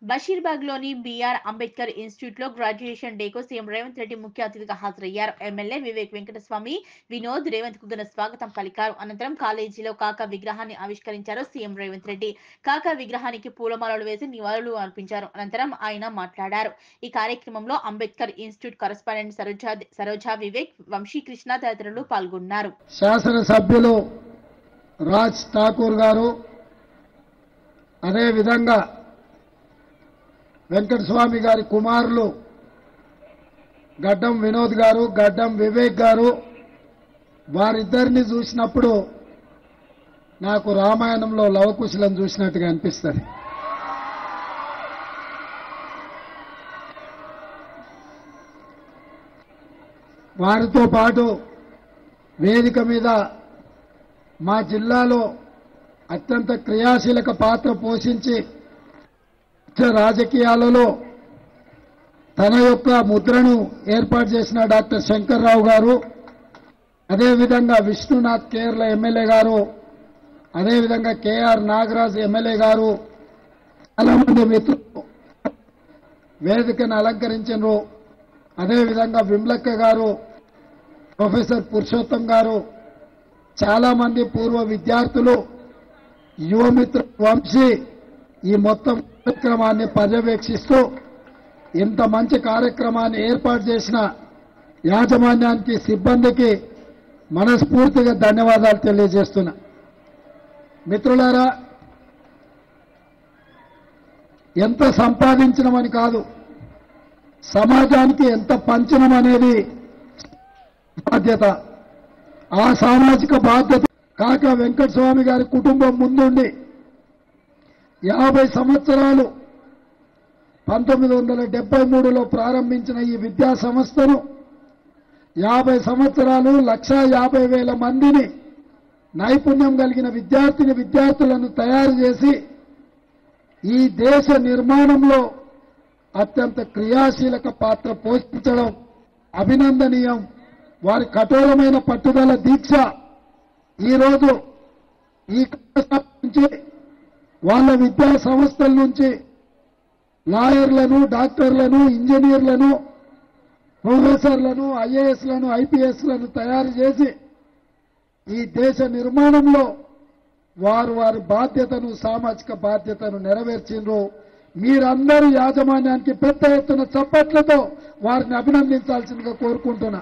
బషీర్బాగ్ లోని BR Ambedkar institute లో graduation డేకు సీఎం రేవంత్ రెడ్డి ముఖ్య అతిథిగా హాజరయ్యారు ఎమ్మెల్యే వివేక్ వెంకటస్వామి వినోద్ రేవంత్ కు ఘన స్వాగతం పలికారు అనంతరం కాలేజీలో కాకా విగ్రహాన్ని ఆవిష్కరించారు సీఎం రేవంత్ రెడ్డి కాకా విగ్రహానికి పూలమాలలు వేసి నివాళులు అర్పించారు అనంతరం ఆయన మాట్లాడారు ఈ కార్యక్రమంలో అంబేద్కర్ ఇన్స్టిట్యూట్ కరస్పాండెంట్ సరోజా సరోజా వివేక్ వంశీకృష్ణ తదితరులు పాల్గొన్నారు శాసనసభ్యులు రాజ్ ఠాకూర్ గారు అదేవిధంగా వెంకటస్వామి గారి కుమారులు గడ్డం వినోద్ గారు గడ్డం వివేక్ గారు వారిద్దరిని చూసినప్పుడు నాకు రామాయణంలో లవకుశలను చూసినట్టుగా అనిపిస్తుంది వారితో పాటు వేదిక మీద మా జిల్లాలో అత్యంత క్రియాశీలక పాత్ర పోషించి రాజకీయాలలో తన యొక్క ముద్రను ఏర్పాటు చేసిన డాక్టర్ శంకర్రావు గారు అదేవిధంగా విష్ణునాథ్ కేరళ ఎమ్మెల్యే గారు అదేవిధంగా కేఆర్ నాగరాజ్ ఎమ్మెల్యే గారు చాలా మంది మిత్రులు వేదికను అలంకరించారు అదేవిధంగా విమ్లక్క గారు ప్రొఫెసర్ పురుషోత్తం గారు చాలా మంది పూర్వ విద్యార్థులు యువమిత్ర వంశీ ఈ మొత్తం కార్యక్రమాన్ని పర్యవేక్షిస్తూ ఇంత మంచి కార్యక్రమాన్ని ఏర్పాటు చేసిన యాజమాన్యానికి సిబ్బందికి మనస్ఫూర్తిగా ధన్యవాదాలు తెలియజేస్తున్నా మిత్రులారా ఎంత సంపాదించడమని కాదు సమాజానికి ఎంత పంచడం అనేది బాధ్యత ఆ సామాజిక బాధ్యత కాక వెంకటస్వామి గారి కుటుంబం ముందుండి యాభై సంవత్సరాలు పంతొమ్మిది వందల డెబ్బై మూడులో ప్రారంభించిన ఈ విద్యా సంస్థను యాభై సంవత్సరాలు లక్ష యాభై వేల మందిని నైపుణ్యం కలిగిన విద్యార్థిని విద్యార్థులను తయారు చేసి ఈ దేశ నిర్మాణంలో అత్యంత క్రియాశీలక పాత్ర పోషించడం అభినందనీయం వారి కఠోరమైన పట్టుదల దీక్ష ఈరోజు ఈ కళాశాల నుంచి వాళ్ళ విద్యా సంస్థల నుంచి లాయర్లను డాక్టర్లను ఇంజనీర్లను ప్రొఫెసర్లను ఐఏఎస్లను ఐపీఎస్లను తయారు చేసి ఈ దేశ నిర్మాణంలో వారు వారి బాధ్యతను సామాజిక బాధ్యతను నెరవేర్చిండ్రు మీరందరూ యాజమాన్యానికి పెద్ద ఎత్తున చప్పట్లతో వారిని అభినందించాల్సిందిగా కోరుకుంటున్నా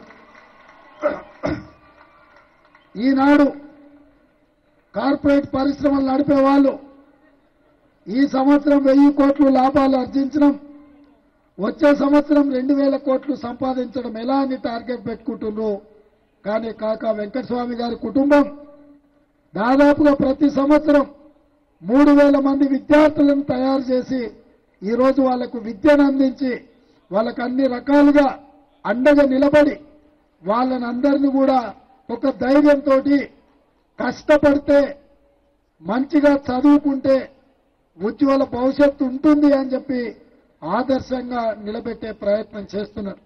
ఈనాడు కార్పొరేట్ పరిశ్రమలు నడిపే వాళ్ళు ఈ సంవత్సరం వెయ్యి కోట్లు లాభాలు ఆర్జించడం వచ్చే సంవత్సరం రెండు వేల కోట్లు సంపాదించడం ఎలా అని టార్గెట్ పెట్టుకుంటున్నారు కానీ కాకా వెంకటస్వామి గారి కుటుంబం దాదాపుగా ప్రతి సంవత్సరం మూడు వేల మంది విద్యార్థులను తయారు చేసి ఈరోజు వాళ్లకు విద్యను అందించి వాళ్ళకు అన్ని రకాలుగా అండగా నిలబడి వాళ్ళని అందరినీ కూడా ఒక ధైర్యంతో కష్టపడితే మంచిగా చదువుకుంటే ఉజ్వల భవిష్యత్తు ఉంటుంది అని చెప్పి ఆదర్శంగా నిలబెట్టే ప్రయత్నం చేస్తున్నారు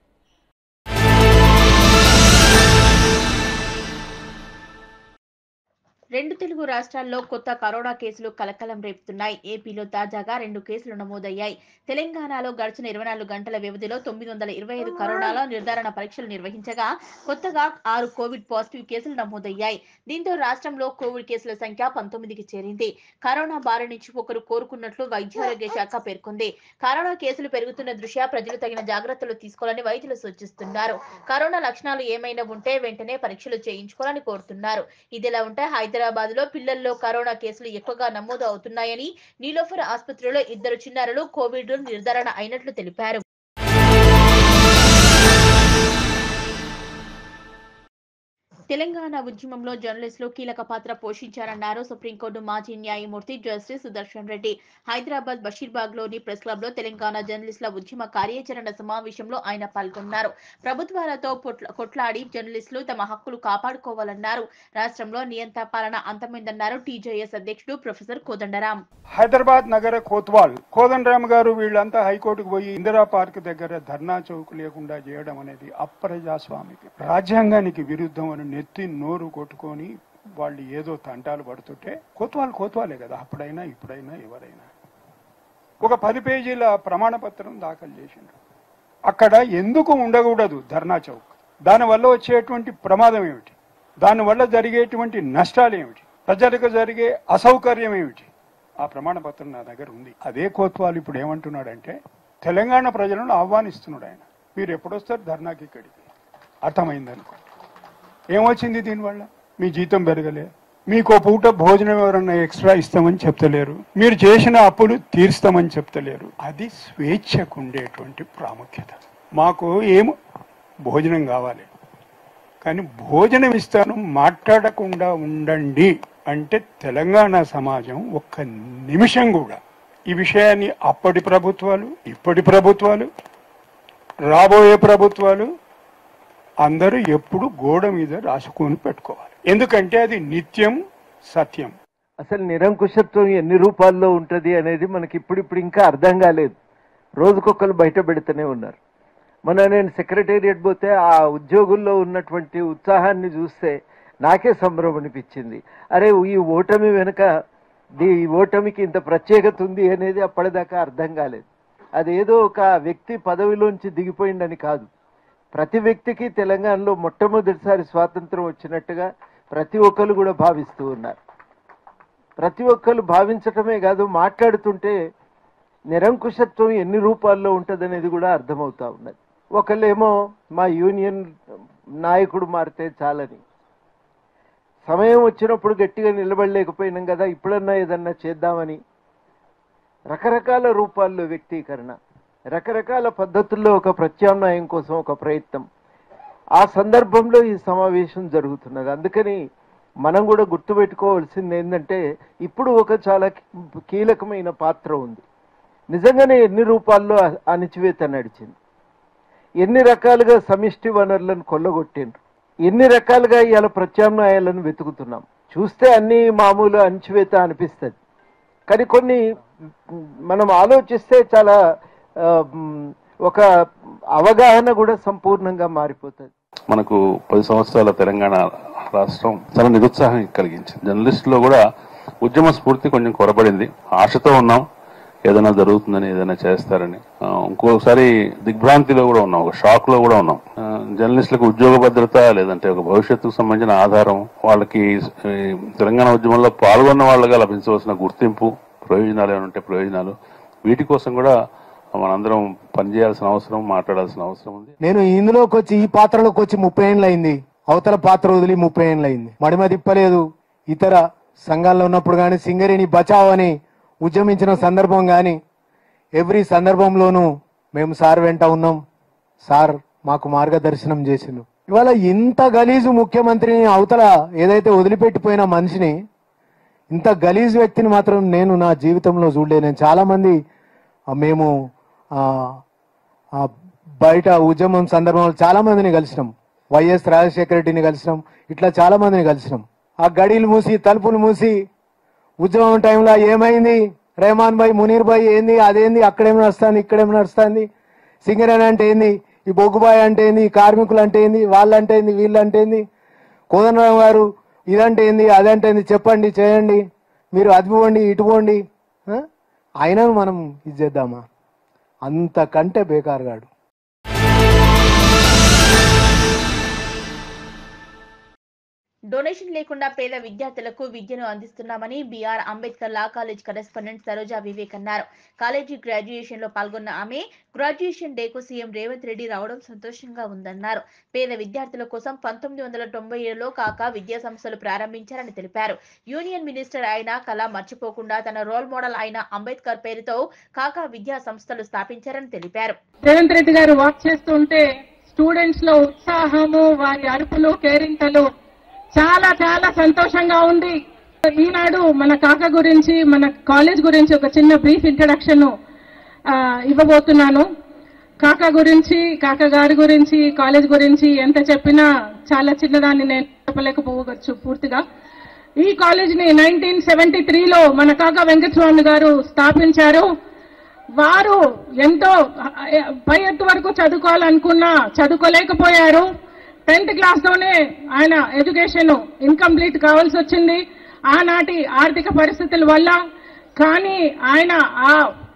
రెండు తెలుగు రాష్ట్రాల్లో కొత్త కరోనా కేసులు కలకలం రేపుతున్నాయి ఏపీలో తాజాగా రెండు కేసులు నమోదయ్యాయి తెలంగాణలో గడిచిన ఇరవై నాలుగు గంటల వ్యవధిలో తొమ్మిది వందల ఇరవై ఐదు కరోనాలో నిర్ధారణ పరీక్షలు నిర్వహించగా కొత్తగా ఆరు కోవిడ్ పాజిటివ్ కేసులు నమోదయ్యాయి దీంతో రాష్ట్రంలో కోవిడ్ కేసుల సంఖ్య పంతొమ్మిదికి చేరింది కరోనా బారి నుంచి ఒకరు కోరుకున్నట్లు వైద్యారోగ్య శాఖ పేర్కొంది కరోనా కేసులు పెరుగుతున్న దృష్ట్యా ప్రజలు తగిన జాగ్రత్తలు తీసుకోవాలని వైద్యులు సూచిస్తున్నారు కరోనా లక్షణాలు ఏమైనా ఉంటే వెంటనే పరీక్షలు చేయించుకోవాలని కోరుతున్నారు ఇదిలా ఉంటే హైదరాబాద్ లో పిల్లల్లో కరోనా కేసులు ఎక్కువగా నమోదు అవుతున్నాయని నీలోఫర్ ఆసుపత్రిలో ఇద్దరు చిన్నారులు కోవిడ్ నిర్ధారణ అయినట్లు తెలిపారు తెలంగాణ ఉద్యమంలో జర్నలిస్టులు కీలక పాత్ర పోషించారన్నారు సుప్రీంకోర్టు మాజీ న్యాయమూర్తి జస్టిస్ సుదర్శన్ రెడ్డి హైదరాబాద్ బషీర్బాగ్ లోని ప్రెస్ క్లబ్ లో తెలంగాణ జర్నలిస్టుల ఉద్యమ కార్యాచరణ సమావేశంలో ఆయన పాల్గొన్నారు ప్రభుత్వాలతో పొట్ల- కొట్లాడి జర్నలిస్టులు తమ హక్కులు కాపాడుకోవాలన్నారు రాష్ట్రంలో నియంత పాలన అంతమైందన్నారు టీజేఎస్ అధ్యక్షుడు ప్రొఫెసర్ కోదండరాం హైదరాబాద్ నగర కోత్వాల్ కోదండరామ్ గారు వీళ్ళంతా హైకోర్టుకు పోయి ఇందిరా పార్క్ దగ్గర ధర్నా చౌక్ లేకుండా చేయడం అనేది అప్రజాస్వామికి రాజ్యాంగానికి విరుద్ధం అని నెత్తి నోరు కొట్టుకొని వాళ్ళు ఏదో తంటాలు పడుతుంటే కోత్వాల్ కోత్వాలే కదా అప్పుడైనా ఇప్పుడైనా ఎవరైనా ఒక పది పేజీల ప్రమాణ పత్రం దాఖలు చేసిండ్రు అక్కడ ఎందుకు ఉండకూడదు ధర్నా చౌక్ దానివల్ల వచ్చేటువంటి ప్రమాదం ఏమిటి దానివల్ల జరిగేటువంటి నష్టాలు ఏమిటి ప్రజలకు జరిగే అసౌకర్యం ఏమిటి ఆ ప్రమాణ పత్రం నా దగ్గర ఉంది అదే కోత్వాలు ఇప్పుడు ఏమంటున్నాడంటే తెలంగాణ ప్రజలను ఆహ్వానిస్తున్నాడు ఆయన మీరు ఎప్పుడొస్తారు ధర్నాకి ఇక్కడికి అర్థమైందనుకో ఏమొచ్చింది దీనివల్ల మీ జీతం పెరగలే మీకు పూట భోజనం ఎవరన్నా ఎక్స్ట్రా ఇస్తామని చెప్తలేరు మీరు చేసిన అప్పులు తీర్స్తామని చెప్తలేరు అది స్వేచ్ఛకు ఉండేటువంటి ప్రాముఖ్యత మాకు ఏం భోజనం కావాలి కానీ భోజనం ఇస్తాను మాట్లాడకుండా ఉండండి అంటే తెలంగాణ సమాజం ఒక్క నిమిషం కూడా ఈ విషయాన్ని అప్పటి ప్రభుత్వాలు ఇప్పటి ప్రభుత్వాలు రాబోయే ప్రభుత్వాలు అందరూ ఎప్పుడు గోడ మీద రాసుకొని పెట్టుకోవాలి ఎందుకంటే అది నిత్యం సత్యం అసలు నిరంకుశత్వం ఎన్ని రూపాల్లో ఉంటది అనేది మనకి ఇప్పుడిప్పుడు ఇంకా అర్థం కాలేదు రోజుకొకరు బయట పెడుతూనే ఉన్నారు మొన్న నేను సెక్రటేరియట్ పోతే ఆ ఉద్యోగుల్లో ఉన్నటువంటి ఉత్సాహాన్ని చూస్తే నాకే సంబరం అనిపించింది అరే ఈ ఓటమి వెనుక దీ ఈ ఓటమికి ఇంత ప్రత్యేకత ఉంది అనేది అప్పటిదాకా అర్థం కాలేదు అదేదో ఒక వ్యక్తి పదవిలోంచి దిగిపోయిందని కాదు ప్రతి వ్యక్తికి తెలంగాణలో మొట్టమొదటిసారి స్వాతంత్రం వచ్చినట్టుగా ప్రతి ఒక్కరు కూడా భావిస్తూ ఉన్నారు ప్రతి ఒక్కరు భావించటమే కాదు మాట్లాడుతుంటే నిరంకుశత్వం ఎన్ని రూపాల్లో ఉంటుందనేది కూడా అర్థమవుతా ఉన్నది ఒకళ్ళేమో మా యూనియన్ నాయకుడు మారితే చాలని సమయం వచ్చినప్పుడు గట్టిగా నిలబడలేకపోయినాం కదా ఇప్పుడన్నా ఏదన్నా చేద్దామని రకరకాల రూపాల్లో వ్యక్తీకరణ రకరకాల పద్ధతుల్లో ఒక ప్రత్యామ్నాయం కోసం ఒక ప్రయత్నం ఆ సందర్భంలో ఈ సమావేశం జరుగుతున్నది అందుకని మనం కూడా గుర్తుపెట్టుకోవాల్సింది ఏంటంటే ఇప్పుడు ఒక చాలా కీ- కీలకమైన పాత్ర ఉంది నిజంగానే ఎన్ని రూపాల్లో అ- అణిచివేత నడిచింది ఎన్ని రకాలుగా సమిష్టి వనరులను కొల్లగొట్టిండ్రు ఎన్ని రకాలుగా ఇవాళ ప్రత్యామ్నాయాలను వెతుకుతున్నాం చూస్తే అన్ని మామూలు అణిచివేత అనిపిస్తుంది కానీ కొన్ని మ్, మనం ఆలోచిస్తే చాలా ఆ, మ్, ఒక అవగాహన కూడా సంపూర్ణంగా మారిపోతుంది మనకు పది సంవత్సరాల తెలంగాణ రాష్ట్రం చాలా నిరుత్సాహం కలిగించింది జర్నలిస్టులో కూడా ఉద్యమ స్ఫూర్తి కొంచెం కొరబడింది ఆశతో ఉన్నాం ఏదైనా జరుగుతుందని ఏదైనా చేస్తారని ఆ, ఇంకోసారి దిగ్భ్రాంతిలో కూడా ఉన్నాం ఒక షాక్ లో కూడా ఉన్నాం ఆ, జర్నలిస్టులకు ఉద్యోగ భద్రత లేదంటే ఒక భవిష్యత్తుకు సంబంధించిన ఆధారం వాళ్ళకి ఈ, తెలంగాణ ఉద్యమంలో పాల్గొన్న వాళ్ళగా లభించవలసిన గుర్తింపు ప్రయోజనాలు ఏమైనా ఉంటే ప్రయోజనాలు వీటి కోసం కూడా మనందరం పనిచేయాల్సిన అవసరం మాట్లాడాల్సిన అవసరం ఉంది నేను ఇందులోకి వచ్చి ఈ పాత్రలోకి వచ్చి ముప్పై ఏళ్ళు అయింది అవతల పాత్ర వదిలి ముప్పై ఏళ్ళు అయింది మడిమ తిప్పలేదు ఇతర సంఘాల్లో ఉన్నప్పుడు కానీ సింగరేణి బచావ్ అని ఉద్యమించిన సందర్భం కానీ ఎవ్రీ సందర్భంలోనూ మేము సార్ వెంట ఉన్నాం సార్ మాకు మార్గదర్శనం చేసిండు ఇవాళ ఇంత గలీజు ముఖ్యమంత్రిని అవతల ఏదైతే వదిలిపెట్టిపోయిన మనిషిని ఇంత గలీజ్ వ్యక్తిని మాత్రం నేను నా జీవితంలో చూడలేదు నేను చాలా మంది ఆ, మేము ఆ, ఆ, బయట ఉద్యమం సందర్భంలో చాలా మందిని కలిసినాం వైఎస్ రాజశేఖర రెడ్డిని కలిసినాం ఇట్లా చాలా మందిని కలిసినాం ఆ గడీలు మూసి తలుపులు మూసి ఉద్యమం టైంలో ఏమైంది రెహమాన్ భాయ్ మునీర్ భాయ్ ఏంది అదేంది అక్కడేం నడుస్తుంది ఇక్కడేం నడుస్తుంది సింగరేణి అంటే ఏంది ఈ బొగ్గుబాయ్ అంటే ఏంది ఈ కార్మికులు అంటే ఏంది వాళ్ళంటే ఏంది వీళ్ళంటే ఏంది కోదండరామ్ గారు ఇదంటే ఏంది అదంటే ఏంది చెప్పండి చేయండి మీరు అది పోండి ఇటు పోండి ఆ? అయినను మనం ఇది చేద్దామా అంతకంటే బేకారుగాడు డొనేషన్ లేకుండా పేద విద్యార్థులకు విద్యను అందిస్తున్నామని BR Ambedkar law college correspondent Saroja Vivek అన్నారు కాలేజీ గ్రాడ్యుయేషన్ లో పాల్గొన్న ఆమె గ్రాడ్యుయేషన్ డేకు సీఎం రేవంత్ రెడ్డి రావడం సంతోషంగా ఉందన్నారు పేద విద్యార్థుల కోసం పంతొమ్మిది వందల తొంభై ఏడులో కాక విద్యా సంస్థలు ప్రారంభించారని తెలిపారు యూనియన్ మినిస్టర్ అయిన కళ మర్చిపోకుండా తన రోల్ మోడల్ అయిన అంబేద్కర్ పేరుతో కాకా విద్యా సంస్థలు స్థాపించారని తెలిపారు రేవంత్ రెడ్డి గారు వర్క్ చేస్తుంటే స్టూడెంట్స్ లో ఉత్సాహము వారి అరుపులు కేరింతలు చాలా చాలా సంతోషంగా ఉంది ఈనాడు మన కాక గురించి మన కాలేజ్ గురించి ఒక చిన్న బ్రీఫ్ ఇంట్రడక్షన్ ఇవ్వబోతున్నాను కాక గురించి కాక గారి గురించి కాలేజ్ గురించి ఎంత చెప్పినా చాలా చిన్నదాన్ని నేను చెప్పలేకపోవచ్చు పూర్తిగా ఈ కాలేజీని నైన్టీన్ సెవెంటీ త్రీలో మన కాక వెంకటస్వామి గారు స్థాపించారు వారు ఎంతో పై ఎత్తు వరకు చదువుకోవాలనుకున్నా చదువుకోలేకపోయారు టెన్త్ క్లాస్ లోనే ఆయన ఎడ్యుకేషన్ ఇన్కంప్లీట్ కావాల్సి వచ్చింది ఆనాటి ఆర్థిక పరిస్థితుల వల్ల కానీ ఆయన ఆ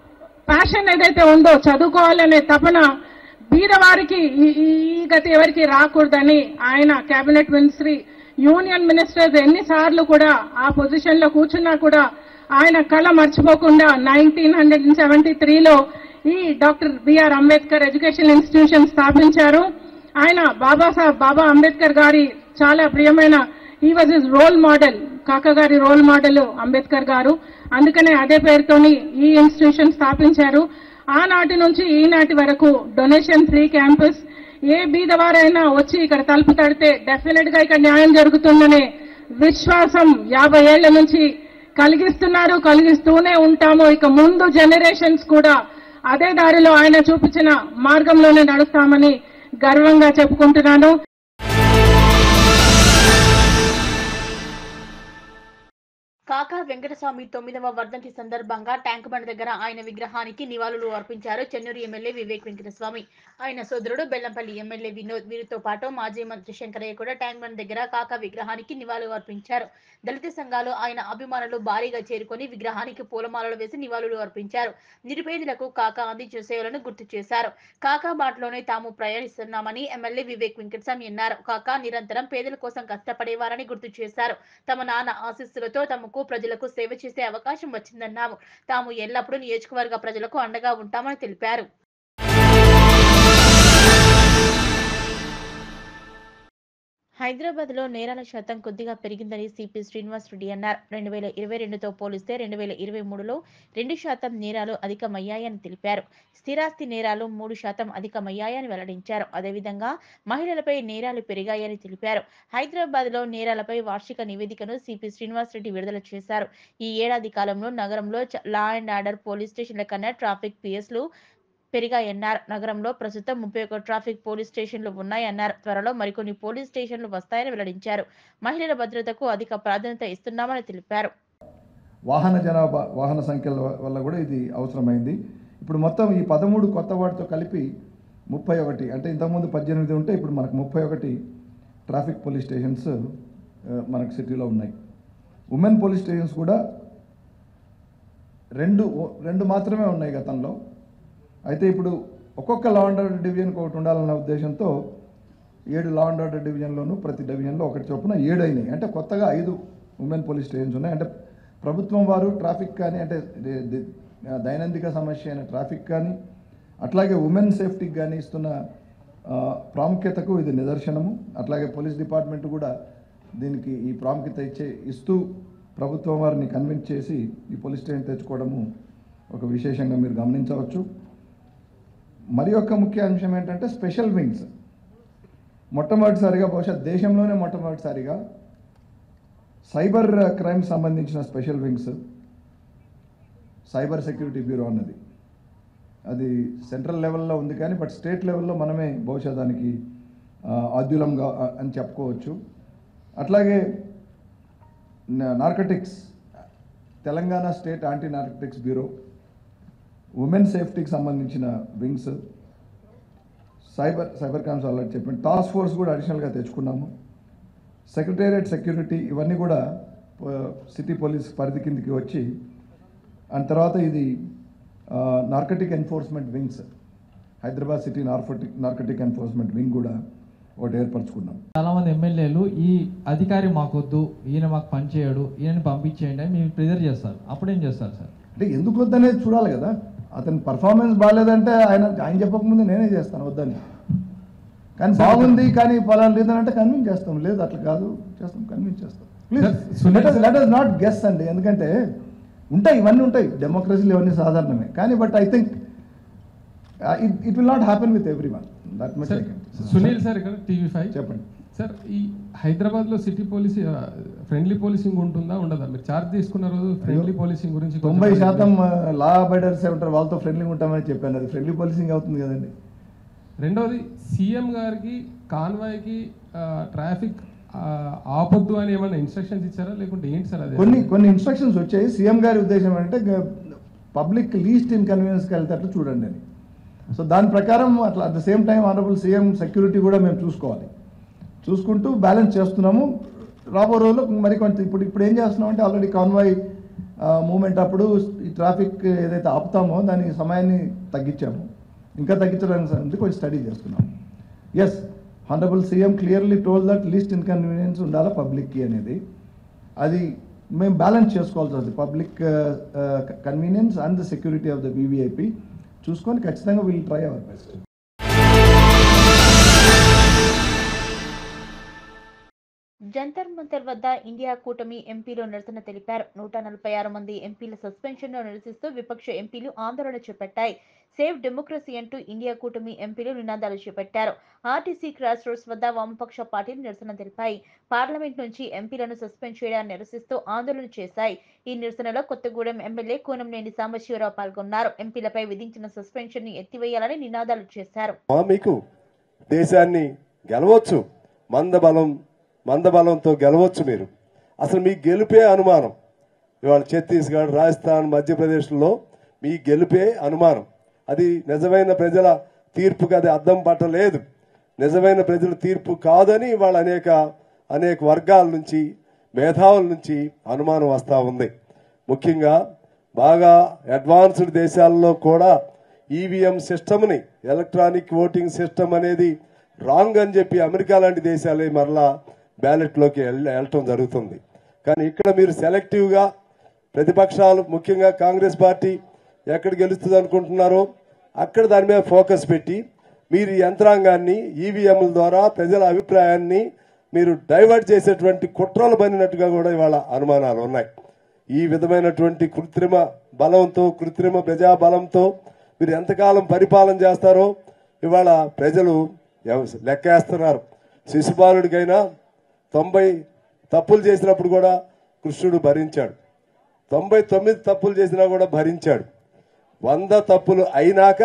ప్యాషన్ ఏదైతే ఉందో చదువుకోవాలనే తపన బీదవారికి ఈ ఈ- ఈ గతి ఎవరికి రాకూడదని ఆయన కేబినెట్ మినిస్ట్రీ యూనియన్ మినిస్టర్స్ ఎన్నిసార్లు కూడా ఆ పొజిషన్ లో కూర్చున్నా కూడా ఆయన కళ మర్చిపోకుండా నైన్టీన్ హండ్రెడ్ సెవెంటీ త్రీలో ఈ doctor BR Ambedkar education institution స్థాపించారు ఆయన బాబాసాహెబ్ బాబా అంబేద్కర్ గారి చాలా ప్రియమైన ఈ వాజ్ ఇస్ రోల్ మోడల్ కాక గారి రోల్ మోడల్ అంబేద్కర్ గారు అందుకనే అదే పేరుతోని ఈ ఇన్స్టిట్యూషన్ స్థాపించారు ఆనాటి నుంచి ఈనాటి వరకు డొనేషన్ ఫ్రీ క్యాంపస్ ఏ బీదవారైనా వచ్చి ఇక్కడ తలుపు తడితే డెఫినెట్ గా ఇక్కడ న్యాయం జరుగుతుందనే విశ్వాసం యాభై ఏళ్ల నుంచి కలిగిస్తున్నారు కలిగిస్తూనే ఉంటాము ఇక ముందు జనరేషన్స్ కూడా అదే దారిలో ఆయన చూపించిన మార్గంలోనే నడుస్తామని గర్వంగా చెప్పుకుంటున్నాను కాకా వెంకటస్వామి తొమ్మిదవ వర్ధంతి సందర్భంగా ట్యాంక్ బండ్ దగ్గర ఆయన విగ్రహానికి నివాళులు అర్పించారు చెన్నూరు ఎమ్మెల్యే వివేక్ వెంకటస్వామి ఆయన సోదరుడు బెల్లంపల్లి ఎమ్మెల్యే వినోద్ వీరితో పాటు మాజీ మంత్రి శంకరయ్య కూడా ట్యాంక్ బండ్ దగ్గర కాకా విగ్రహానికి నివాళులు అర్పించారు దళిత సంఘాలు ఆయన అభిమానులు భారీగా చేరుకొని విగ్రహానికి పూలమాలలు వేసి నివాళులు అర్పించారు నిరుపేదలకు కాకా అందించే సేవలను గుర్తు చేశారు కాకా బాటలోనే తాము ప్రయాణిస్తున్నామని ఎమ్మెల్యే వివేక్ వెంకటస్వామి అన్నారు కాకా నిరంతరం పేదల కోసం కష్టపడేవారని గుర్తు చేశారు తమ నాన్న ఆశీస్సులతో తమకు ప్రజలకు సేవ చేసే అవకాశం వచ్చిందన్నాము తాము ఎల్లప్పుడూ నియోజకవర్గ ప్రజలకు అండగా ఉంటామని తెలిపారు హైదరాబాద్ లో నేరాల శాతం కొద్దిగా పెరిగిందని సిపి శ్రీనివాస్ రెడ్డి అన్నారు రెండు వేల ఇరవై రెండుతో పోలిస్తే రెండు వేల ఇరవై మూడులో రెండు శాతం నేరాలు అధికమయ్యాయని తెలిపారు స్థిరాస్తి నేరాలు మూడు శాతం అధికమయ్యాయని వెల్లడించారు అదేవిధంగా మహిళలపై నేరాలు పెరిగాయని తెలిపారు హైదరాబాద్ లో నేరాలపై వార్షిక నివేదికను సిపి శ్రీనివాస్ రెడ్డి విడుదల చేశారు ఈ ఏడాది కాలంలో నగరంలో చ- లా అండ్ ఆర్డర్ పోలీస్ స్టేషన్ల కన్నా ట్రాఫిక్ పిఎస్లు పెరిగాయన్నారు నగరంలో ప్రస్తుతం ముప్పై ఒక్క ట్రాఫిక్ పోలీస్ స్టేషన్లు ఉన్నాయన్నారు త్వరలో మరికొన్ని పోలీస్ స్టేషన్లు వస్తాయని వెల్లడించారు మహిళల భద్రతకు అధిక ప్రాధాన్యత ఇస్తున్నామని తెలిపారు వాహన జనాభా వాహన సంఖ్యల వల్ల కూడా ఇది అవసరమైంది ఇప్పుడు మొత్తం ఈ పదమూడు కొత్త వాటితో కలిపి ముప్పై ఒకటి అంటే ఇంతకుముందు పద్దెనిమిది ఉంటే ఇప్పుడు మనకు ముప్పై ఒకటి ట్రాఫిక్ పోలీస్ స్టేషన్స్ ఆ, మనకు సిటీలో ఉన్నాయి ఉమెన్ పోలీస్ స్టేషన్స్ కూడా రెండు రెండు మాత్రమే ఉన్నాయి గతంలో అయితే ఇప్పుడు ఒక్కొక్క లా అండ్ ఆర్డర్ డివిజన్కి ఒకటి ఉండాలన్న ఉద్దేశంతో ఏడు లా అండ్ ఆర్డర్ డివిజన్లోనూ ప్రతి డివిజన్లో ఒకటి చొప్పున ఏడు అయినాయి అంటే కొత్తగా ఐదు ఉమెన్ పోలీస్ స్టేషన్స్ ఉన్నాయి అంటే ప్రభుత్వం వారు ట్రాఫిక్ కానీ అంటే ది- ది- దైనందిక సమస్య అయిన ట్రాఫిక్ కానీ అట్లాగే ఉమెన్ సేఫ్టీకి కానీ ఇస్తున్న ఆ, ప్రాముఖ్యతకు ఇది నిదర్శనము అట్లాగే పోలీస్ డిపార్ట్మెంట్ కూడా దీనికి ఈ ప్రాముఖ్యత ఇచ్చే ఇస్తూ ప్రభుత్వం వారిని కన్విన్స్ చేసి ఈ పోలీస్ స్టేషన్ తెచ్చుకోవడము ఒక విశేషంగా మీరు గమనించవచ్చు మరి ఒక ముఖ్య అంశం ఏంటంటే స్పెషల్ వింగ్స్ మొట్టమొదటిసారిగా బహుశా దేశంలోనే మొట్టమొదటిసారిగా సైబర్ క్రైమ్ సంబంధించిన special wings cyber security bureau అన్నది అది సెంట్రల్ లెవెల్లో ఉంది కానీ బట్ స్టేట్ లెవెల్లో మనమే బహుశా దానికి ఆ, ఆద్యులంగా ఆ, అని చెప్పుకోవచ్చు అట్లాగే narcotics Telangana state anti narcotics bureau women సేఫ్టీకి సంబంధించిన wings cyber cyber crimes already చెప్పాను టాస్క్ ఫోర్స్ కూడా అడిషనల్గా తెచ్చుకున్నాము సెక్రటేరియట్ సెక్యూరిటీ ఇవన్నీ కూడా సిటీ పోలీస్ పరిధి కిందికి వచ్చి అండ్ తర్వాత ఇది narcotic enforcement wings Hyderabad city narcotic narcotic enforcement wing కూడా ఒకటి ఏర్పరచుకున్నాం చాలా మంది ఎమ్మెల్యేలు ఈ అధికారి మాకొద్దు ఈయన మాకు పని చేయడు ఈయనని పంపించేయండి అని మీరు ప్రెజర్ చేస్తారు అప్పుడేం చేస్తారు సార్ అంటే ఎందుకు వద్దనేది చూడాలి కదా అతని పర్ఫార్మెన్స్ బాగాలేదంటే ఆయన ఆయన చెప్పకముందు నేనే చేస్తాను వద్దని కానీ బాగుంది కానీ పలానా లేదంటే కన్విన్స్ చేస్తాం లేదు అట్లా కాదు చేస్తాం కన్విన్స్ చేస్తాం Sir, Sunil please sir- let us not guess అండి ఎందుకంటే ఉంటాయి ఇవన్నీ ఉంటాయి డెమోక్రసీలు ఇవన్నీ సాధారణమే కానీ but I think it it will not happen with everyone that much sir Sunil sir ఇక్కడ టీవీ ఫైవ్ చెప్పండి సార్ ఈ హైదరాబాద్ లో సిటీ పోలీస్ ఫ్రెండ్లీ పోలీసింగ్ ఉంటుందా ఉండదా మీరు చార్జ్ తీసుకున్న రోజు ఫ్రెండ్లీ పోలీసింగ్ గురించి కొంచెం తొంభై అడగండి. శాతం లా అబైడర్స్ ఉంటారు వాళ్ళతో ఫ్రెండ్లీగా ఉంటామని చెప్పాను అది ఫ్రెండ్లీ పాలసింగ్ అవుతుంది కదండి రెండవది సీఎం గారికి కాన్వాయ్కి ట్రాఫిక్ ఆపొద్దు అని ఏమైనా ఇన్స్ట్రక్షన్స్ ఇచ్చారా లేకుంటే ఏంటి సార్ అది కొన్ని కొన్ని ఇన్స్ట్రక్షన్స్ వచ్చాయి సీఎం గారి ఉద్దేశం అంటే పబ్లిక్ లీస్ట్ ఇన్కన్వీనియన్స్కి వెళ్తేట్టు చూడండి అని సో దాని ప్రకారం అట్లా at the same time honourable CM security కూడా మేము చూసుకోవాలి చూసుకుంటూ బ్యాలెన్స్ చేస్తున్నాము రాబో రోజుల్లో మరి కొంచెం ఇప్పుడు ఇప్పుడు ఏం చేస్తున్నాం అంటే ఆల్రెడీ కాన్వాయ్ మూమెంట్ అప్పుడు ఈ ట్రాఫిక్ ఏదైతే ఆపుతామో దాని సమయాన్ని తగ్గించాము ఇంకా తగ్గించడానికి సంబంధించి కొంచెం స్టడీ చేస్తున్నాం yes honourable CM clearly told that least inconvenience ఉండాలి పబ్లిక్కి అనేది అది మేము బ్యాలెన్స్ చేసుకోవాల్సి వస్తుంది public convenience and the security of the VVIP చూసుకొని ఖచ్చితంగా will try our best Jantar Mantar వద్ద ఇండియా కూటమి ఎంపీలు నిరసన తెలిపారు నూట నలభై ఆరు మంది ఎంపీల సస్పెన్షన్ ను నిరసిస్తూ విపక్ష ఎంపీలు ఆందోళన చేపట్టాయి సేవ్ డెమోక్రసీ అంటూ ఇండియా కూటమి ఎంపీలు నినాదాలు చేపట్టారు ఆర్టీసీ క్రాస్ రోడ్స్ వద్ద వామపక్ష పార్టీలు నిరసన తెలిపాయి పార్లమెంట్ నుంచి ఎంపీలను సస్పెండ్ చేయడాన్ని నిరసిస్తూ ఆందోళన చేశాయి ఈ నిరసనలో కొత్తగూడెం ఎమ్మెల్యే కూనంనేని సాంబశివరావు పాల్గొన్నారు ఎంపీలపై విధించిన సస్పెన్షన్ ని ఎత్తివేయాలని నినాదాలు చేశారు మా మీకు దేశాన్ని గెలవచ్చు మందబలం మందబలంతో గెలవచ్చు మీరు అసలు మీ గెలుపే అనుమానం ఇవాళ ఛత్తీస్గఢ్ రాజస్థాన్ మధ్యప్రదేశ్లో మీ గెలుపే అనుమానం అది నిజమైన ప్రజల తీర్పుకి అది అద్దం పట్టలేదు నిజమైన ప్రజల తీర్పు కాదని ఇవాళ అనేక అనేక వర్గాల నుంచి మేధావుల నుంచి అనుమానం వస్తూ ఉంది ముఖ్యంగా బాగా అడ్వాన్స్డ్ దేశాల్లో కూడా ఈవీఎం సిస్టమ్ని ఎలక్ట్రానిక్ ఓటింగ్ సిస్టమ్ అనేది రాంగ్ అని చెప్పి అమెరికా లాంటి దేశాలే మరలా బ్యాలెట్లోకి వెళ్ళ- వెళ్ళటం జరుగుతుంది కానీ ఇక్కడ మీరు సెలెక్టివ్గా ప్రతిపక్షాలు ముఖ్యంగా కాంగ్రెస్ పార్టీ ఎక్కడ గెలుస్తుంది అనుకుంటున్నారో అక్కడ దాని మీద ఫోకస్ పెట్టి మీరు ఈ యంత్రాంగాన్ని ఈవీఎంల ద్వారా ప్రజల అభిప్రాయాన్ని మీరు డైవర్ట్ చేసేటువంటి కుట్రలు పనినట్టుగా కూడా ఇవాళ అనుమానాలు ఉన్నాయి ఈ విధమైనటువంటి కృత్రిమ బలంతో కృత్రిమ ప్రజా బలంతో మీరు ఎంతకాలం పరిపాలన చేస్తారో ఇవాళ ప్రజలు ఎవ- లెక్కేస్తున్నారు శిశుపాలుడికైనా తొంభై తప్పులు చేసినప్పుడు కూడా కృష్ణుడు భరించాడు తొంభై తొమ్మిది తప్పులు చేసినా కూడా భరించాడు వంద తప్పులు అయినాక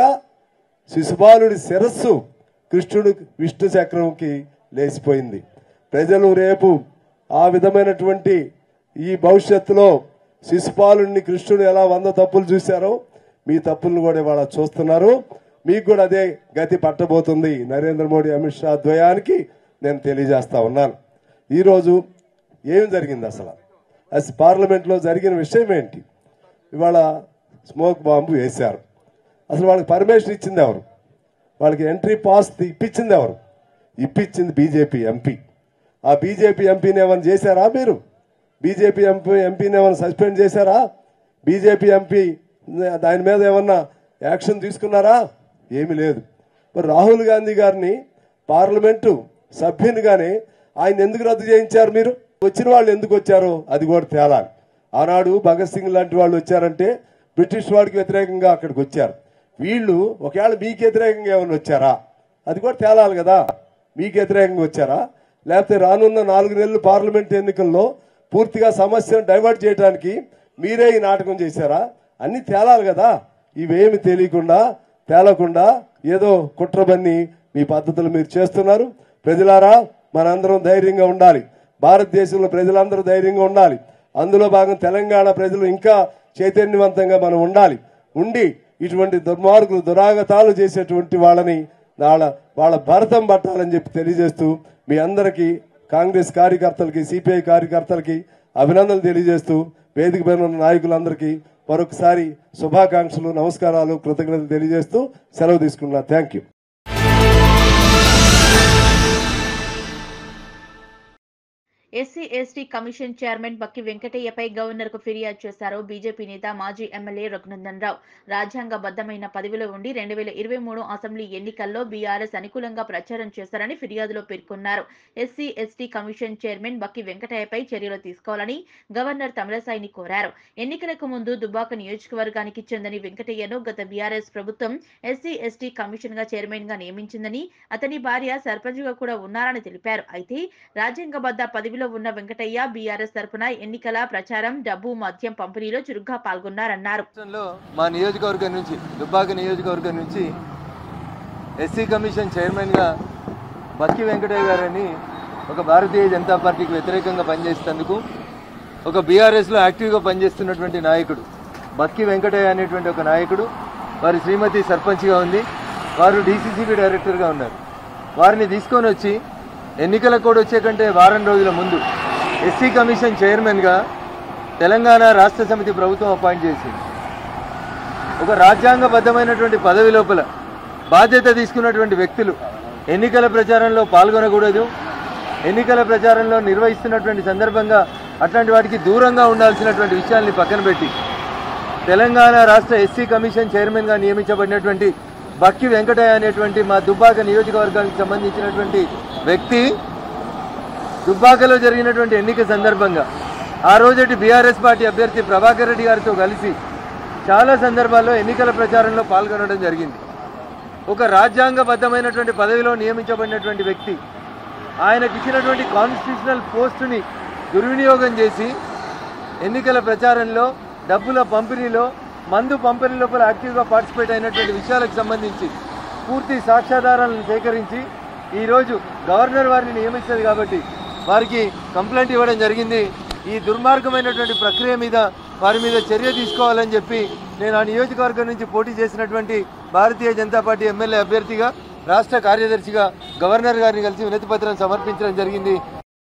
శిశుపాలుడి శిరస్సు కృష్ణుడు విష్ణు చక్రంకి లేచిపోయింది ప్రజలు రేపు ఆ విధమైనటువంటి ఈ భవిష్యత్తులో శిశుపాలుడిని కృష్ణుడు ఎలా వంద తప్పులు చూశారో మీ తప్పులను కూడా ఇవాళ చూస్తున్నారు మీకు కూడా అదే గతి పట్టబోతుంది నరేంద్ర మోడీ అమిత్ షా ద్వయానికి నేను తెలియజేస్తా ఉన్నాను ఈరోజు ఏం జరిగింది అసలు అసలు పార్లమెంట్లో జరిగిన విషయం ఏంటి ఇవాళ స్మోక్ బాంబు వేశారు అసలు వాళ్ళకి పర్మిషన్ ఇచ్చింది ఎవరు వాళ్ళకి ఎంట్రీ పాస్ ఇప్పించింది ఎవరు ఇప్పించింది బీజేపీ ఎంపీ ఆ బీజేపీ ఎంపీని ఏమైనా చేశారా మీరు బీజేపీ ఎంపీ ఎంపీని ఏమైనా సస్పెండ్ చేశారా బీజేపీ ఎంపీ దాని మీద ఏమన్నా యాక్షన్ తీసుకున్నారా ఏమీ లేదు మరి రాహుల్ గాంధీ గారిని పార్లమెంటు సభ్యునిగానే ఆయన ఎందుకు రద్దు చేయించారు మీరు వచ్చిన వాళ్ళు ఎందుకు వచ్చారో అది కూడా తేలాలి ఆనాడు భగత్ సింగ్ లాంటి వాళ్ళు వచ్చారంటే బ్రిటిష్ వాడికి వ్యతిరేకంగా అక్కడికి వచ్చారు వీళ్ళు ఒకవేళ మీకు వ్యతిరేకంగా ఏమైనా వచ్చారా అది కూడా తేలాలి కదా మీకు వ్యతిరేకంగా వచ్చారా లేకపోతే రానున్న నాలుగు నెలలు పార్లమెంట్ ఎన్నికల్లో పూర్తిగా సమస్యను డైవర్ట్ చేయడానికి మీరే ఈ నాటకం చేశారా అన్ని తేలాలి కదా ఇవేమి తెలియకుండా తేలకుండా ఏదో కుట్రబన్ని మీ పద్ధతులు మీరు చేస్తున్నారు ప్రజలారా మనందరం ధైర్యంగా ఉండాలి భారతదేశంలో ప్రజలందరూ ధైర్యంగా ఉండాలి అందులో భాగం తెలంగాణ ప్రజలు ఇంకా చైతన్యవంతంగా మనం ఉండాలి ఉండి ఇటువంటి దుర్మార్గులు దురాగతాలు చేసేటువంటి వాళ్ళని వాళ్ళ వాళ్ళ భరతం పట్టాలని చెప్పి తెలియజేస్తూ మీ అందరికీ కాంగ్రెస్ కార్యకర్తలకి సిపిఐ కార్యకర్తలకి అభినందనలు తెలియజేస్తూ వేదిక పైన ఉన్న నాయకులందరికీ మరొకసారి శుభాకాంక్షలు నమస్కారాలు కృతజ్ఞతలు తెలియజేస్తూ సెలవు తీసుకున్నా thank you SC ST commission chairman Bakki వెంకటయ్యపై గవర్నర్ కు ఫిర్యాదు చేశారు బీజేపీ నేత మాజీ ఎమ్మెల్యే రఘునందన్ రావు రాజ్యాంగబద్ధమైన పదవిలో ఉండి రెండు వేల ఇరవై మూడు అసెంబ్లీ ఎన్నికల్లో బీఆర్ఎస్ అనుకూలంగా ప్రచారం చేశారని ఫిర్యాదులో పేర్కొన్నారు SC ST commission chairman Bakki వెంకటయ్యపై చర్యలు తీసుకోవాలని గవర్నర్ తమిళసాయిని కోరారు ఎన్నికలకు ముందు దుబ్బాక నియోజకవర్గానికి చెందని వెంకటయ్యను గత బీఆర్ఎస్ ప్రభుత్వం ఎస్సీ ఎస్టీ కమిషన్ గా చైర్మన్ గా నియమించిందని అతని భార్య సర్పంచ్ గా కూడా ఉన్నారని తెలిపారు అయితే రాజ్యాంగబద్ధ పదవిలో ఉన్న వెంకటయ్య బీఆర్ఎస్ తరపున ఎన్నికల ప్రచారం డబ్బు మద్యం పంపిణీలో చురుగ్గా పాల్గొన్నారన్నారు రాష్ట్రంలో మా నియోజకవర్గం నుంచి దుబ్బాక నియోజకవర్గం నుంచి ఎస్సీ కమిషన్ చైర్మన్గా బక్కి వెంకటయ్య గారని ఒక భారతీయ జనతా పార్టీకి వ్యతిరేకంగా పనిచేసేందుకు ఒక బీఆర్ఎస్లో యాక్టివ్గా పనిచేస్తున్నటువంటి నాయకుడు బక్కి వెంకటయ్య అనేటువంటి ఒక నాయకుడు వారి శ్రీమతి సర్పంచ్గా ఉంది వారు డీసీసీబీ డైరెక్టర్గా ఉన్నారు వారిని తీసుకొని వచ్చి ఎన్నికల కోడ్ వచ్చే కంటే వారం రోజుల ముందు ఎస్సీ కమిషన్ చైర్మన్గా తెలంగాణ రాష్ట్ర సమితి ప్రభుత్వం అపాయింట్ చేసింది ఒక రాజ్యాంగబద్ధమైనటువంటి పదవి లోపల బాధ్యత తీసుకున్నటువంటి వ్యక్తులు ఎన్నికల ప్రచారంలో పాల్గొనకూడదు ఎన్నికల ప్రచారంలో నిర్వహిస్తున్నటువంటి సందర్భంగా అట్లాంటి వాటికి దూరంగా ఉండాల్సినటువంటి విషయాల్ని పక్కన పెట్టి తెలంగాణ రాష్ట్ర ఎస్సీ కమిషన్ చైర్మన్గా నియమించబడినటువంటి బక్కి వెంకటయ్య అనేటువంటి మా దుబ్బాక నియోజకవర్గానికి సంబంధించినటువంటి వ్యక్తి దుబ్బాకలో జరిగినటువంటి ఎన్నిక సందర్భంగా ఆ రోజటి బీఆర్ఎస్ పార్టీ అభ్యర్థి ప్రభాకర్ రెడ్డి గారితో కలిసి చాలా సందర్భాల్లో ఎన్నికల ప్రచారంలో పాల్గొనడం జరిగింది ఒక రాజ్యాంగబద్ధమైనటువంటి పదవిలో నియమించబడినటువంటి వ్యక్తి ఆయనకి ఇచ్చినటువంటి కాన్స్టిట్యూషనల్ పోస్టుని దుర్వినియోగం చేసి ఎన్నికల ప్రచారంలో డబ్బుల పంపిణీలో మందు పంపిణీ లోపల యాక్టివ్గా పార్టిసిపేట్ అయినటువంటి విషయాలకు సంబంధించి పూర్తి సాక్ష్యాధారాలను సేకరించి ఈరోజు గవర్నర్ వారిని నియమిస్తుంది కాబట్టి వారికి కంప్లైంట్ ఇవ్వడం జరిగింది ఈ దుర్మార్గమైనటువంటి ప్రక్రియ మీద వారి మీద చర్య తీసుకోవాలని చెప్పి నేను ఆ నియోజకవర్గం నుంచి పోటీ చేసినటువంటి భారతీయ జనతా పార్టీ ఎమ్మెల్యే అభ్యర్థిగా రాష్ట్ర కార్యదర్శిగా గవర్నర్ గారిని కలిసి వినతి పత్రం సమర్పించడం జరిగింది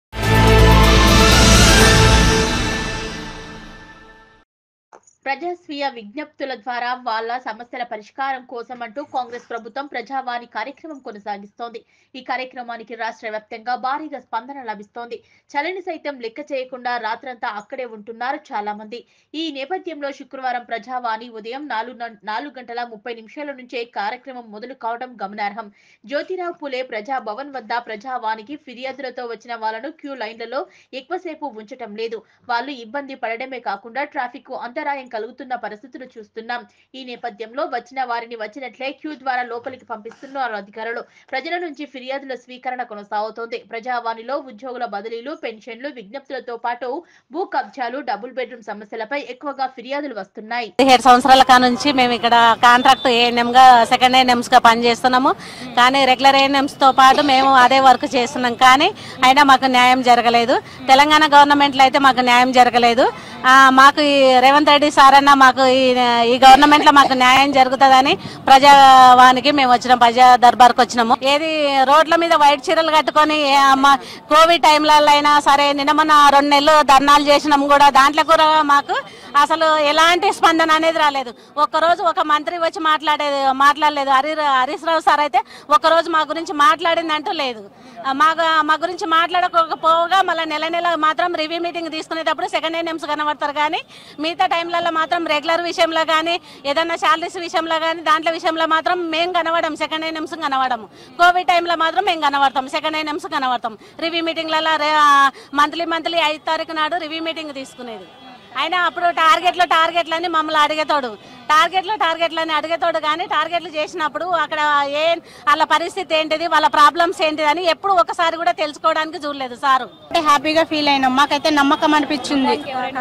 ప్రజాస్వీయ విజ్ఞప్తుల ద్వారా వాళ్ళ సమస్యల పరిష్కారం కోసం అంటూ కాంగ్రెస్ ప్రభుత్వం ప్రజావాణి కార్యక్రమం కొనసాగిస్తోంది ఈ కార్యక్రమానికి రాష్ట్ర వ్యాప్తంగా భారీగా స్పందన లభిస్తోంది చలిని సైతం లెక్క చేయకుండా రాత్రంతా అక్కడే ఉంటున్నారు చాలా మంది ఈ నేపథ్యంలో శుక్రవారం ప్రజావాణి ఉదయం నాలుగు నాలుగు గంటల ముప్పై నిమిషాల నుంచే కార్యక్రమం మొదలు కావడం గమనార్హం జ్యోతిరావు పులే ప్రజా భవన్ వద్ద ప్రజావానికి ఫిర్యాదులతో వచ్చిన వాళ్ళను క్యూ లైన్లలో ఎక్కువసేపు ఉంచటం లేదు వాళ్ళు ఇబ్బంది పడడమే కాకుండా ట్రాఫిక్ కు అంతరాయం కలుగుతున్న పరిస్థితులు చూస్తున్నాం ఈ నేపథ్యంలో వచ్చిన వారిని వచ్చినట్లే క్యూ ద్వారా లోపలికి పంపిస్తున్నారు అధికారులు ప్రజల నుంచి ఫిర్యాదుల స్వీకరణ కొనసాగుతోంది ప్రజావాణిలో ఉద్యోగుల బదిలీలు పెన్షన్లు విజ్ఞప్తులతో పాటు భూ కబ్జాలు డబుల్ బెడ్రూమ్ సమస్యలపై ఎక్కువగా ఫిర్యాదులు వస్తున్నాయి పదిహేడు సంవత్సరాల కా నుంచి మేము ఇక్కడ కాంట్రాక్ట్ ఏఎన్ఎం గా సెకండ్ ఏఎన్ఎంస్ గా పనిచేస్తున్నాము కానీ రెగ్యులర్ ఏఎన్ఎంస్ తో పాటు మేము అదే వర్క్ చేస్తున్నాం కానీ అయినా మాకు న్యాయం జరగలేదు తెలంగాణ గవర్నమెంట్ లో అయితే మాకు న్యాయం జరగలేదు ఆ, మాకు ఈ రేవంత్ రెడ్డి సార్ అన్న మాకు ఈ ఈ గవర్నమెంట్ లో మాకు న్యాయం జరుగుతుందని ప్రజావానికి మేము వచ్చినాం ప్రజా దర్బార్కి వచ్చినాము ఏది రోడ్ల మీద వైట్ చీరలు కట్టుకొని ఏ అమ్మ కోవిడ్ టైంలలో అయినా సరే నిన్న మొన్న రెండు నెలలు ధర్నాలు చేసినాం కూడా దాంట్లో కూడా మాకు అసలు ఎలాంటి స్పందన అనేది రాలేదు ఒక్కరోజు ఒక మంత్రి వచ్చి మాట్లాడేది మాట్లాడలేదు హరి హరీష్ రావు సార్ అయితే ఒక్కరోజు మా గురించి మాట్లాడింది అంటూ లేదు ఆ, మా మా గురించి మాట్లాడకపోగా మళ్ళీ నెల నెల మాత్రం రివ్యూ మీటింగ్ తీసుకునేటప్పుడు సెకండ్ నేమ్స్ కనబడతారు కానీ మిగతా టైంలలో మాత్రం రెగ్యులర్ విషయంలో కానీ ఏదైనా శాలరీస్ విషయంలో కానీ దాంట్లో విషయంలో మాత్రం మేము కనబడం సెకండ్ నేమ్స్ కనబడము కోవిడ్ టైంలో మాత్రం మేము కనబడతాం సెకండ్ నేమ్స్ కనబడతాం రివ్యూ మీటింగ్లలో మంత్లీ మంత్లీ ఐదు తారీఖు నాడు రివ్యూ మీటింగ్ తీసుకునేది ఆయన అప్పుడు టార్గెట్లు టార్గెట్లని మమ్మల్ని అడిగేతోడు టార్గెట్లు టార్గెట్లని అడిగేతోడు కానీ టార్గెట్లు చేసినప్పుడు అక్కడ ఏ వాళ్ళ పరిస్థితి ఏంటిది వాళ్ళ ప్రాబ్లమ్స్ ఏంటిది అని ఎప్పుడు ఒకసారి కూడా తెలుసుకోవడానికి చూడలేదు సారు హ్యాపీగా ఫీల్ అయినాం మాకైతే నమ్మకం అనిపించింది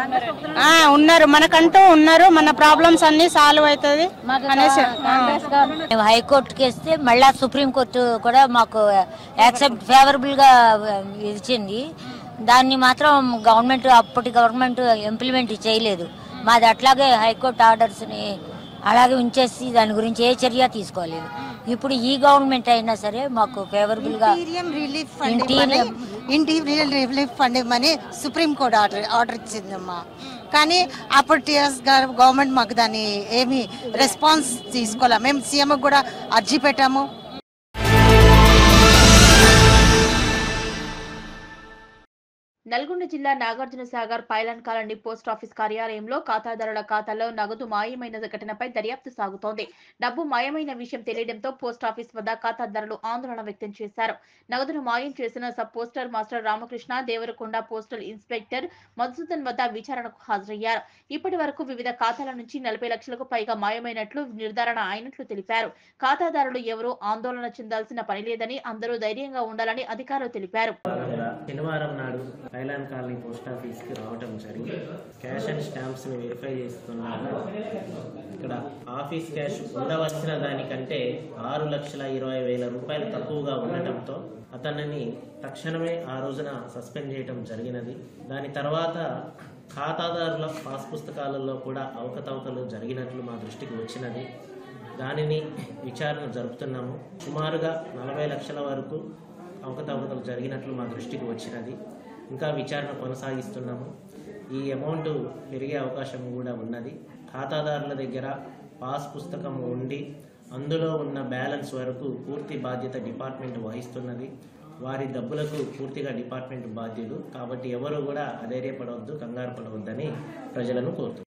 ఆ, ఉన్నారు మనకంటూ ఉన్నారు మన ప్రాబ్లమ్స్ అన్ని సాల్వ్ అవుతుంది అనేసి ఆ. మేము హైకోర్టుకి వేస్తే మళ్ళా సుప్రీంకోర్టు కూడా మాకు యాక్సెప్ట్ ఫేవరబుల్ గా ఇచ్చింది దాన్ని మాత్రం గవర్నమెంట్ అప్పటి గవర్నమెంట్ ఇంప్లిమెంట్ చేయలేదు మాది అట్లాగే హైకోర్టు ఆర్డర్స్ ని అలాగే ఉంచేసి దాని గురించి ఏ చర్య తీసుకోలేదు ఇప్పుడు ఈ గవర్నమెంట్ అయినా సరే మాకు ఫేవరబుల్ గా ఇంటీరియం రిలీఫ్ ఫండ్ ఇంటీరియర్ ఇవ్వమని ఇంటీరియర్ రిలీఫ్ ఫండ్ ఇవ్వమని సుప్రీం కోర్ట్ ఆర్డర్ ఆర్డర్ ఇచ్చిందమ్మా కానీ అప్పుడు టీఎస్ గారు గవర్నమెంట్ మాకు దాన్ని ఏమీ రెస్పాన్స్ తీసుకోలే మేము సీఎం కూడా అర్జీ పెట్టాము నల్గొండ జిల్లా Nagarjuna Sagar pylon colony post office కార్యాలయంలో ఖాతాదారుల ఖాతాలో నగదు మాయమైన ఘటనపై దర్యాప్తు సాగుతోంది డబ్బు మాయమైన విషయం తెలియడంతో పోస్ట్ ఆఫీస్ వద్ద ఖాతాదారులు ఆందోళన వ్యక్తం చేశారు నగదును మాయం చేసిన sub poster master Ramakrishna Devarakonda postal inspector Madhusudan వద్ద విచారణకు హాజరయ్యారు ఇప్పటి వరకు వివిధ ఖాతాల నుంచి నలభై లక్షలకు పైగా మాయమైనట్లు నిర్ధారణ అయినట్లు తెలిపారు ఖాతాదారులు ఎవరూ ఆందోళన చెందాల్సిన పని లేదని అందరూ ధైర్యంగా ఉండాలని అధికారులు తెలిపారు శనివారం నాడు ఐలాండ్ కాలనీ పోస్ట్ ఆఫీస్కి రావటం జరిగింది క్యాష్ అండ్ స్టాంప్స్ని వెరిఫై చేస్తున్నాను ఇక్కడ ఆఫీస్ క్యాష్ ఉండవలసిన దానికంటే ఆరు లక్షల ఇరవై వేల రూపాయలు తక్కువగా ఉండటంతో అతనిని తక్షణమే ఆ రోజున సస్పెండ్ చేయటం జరిగినది దాని తర్వాత ఖాతాదారుల పాస్ పుస్తకాలలో కూడా అవకతవకలు జరిగినట్లు మా దృష్టికి వచ్చినది దానిని విచారణ జరుపుతున్నాము సుమారుగా నలభై లక్షల వరకు అవకతవకలు జరిగినట్లు మా దృష్టికి వచ్చినది ఇంకా విచారణ కొనసాగిస్తున్నాము ఈ అమౌంట్ పెరిగే అవకాశం కూడా ఉన్నది ఖాతాదారుల దగ్గర పాస్ పుస్తకం ఉండి అందులో ఉన్న బ్యాలెన్స్ వరకు పూర్తి బాధ్యత డిపార్ట్మెంట్ వహిస్తున్నది వారి డబ్బులకు పూర్తిగా డిపార్ట్మెంట్ బాధ్యులు కాబట్టి ఎవరు కూడా అధైర్యపడవద్దు కంగారు పడవద్దని ప్రజలను కోరుతున్నారు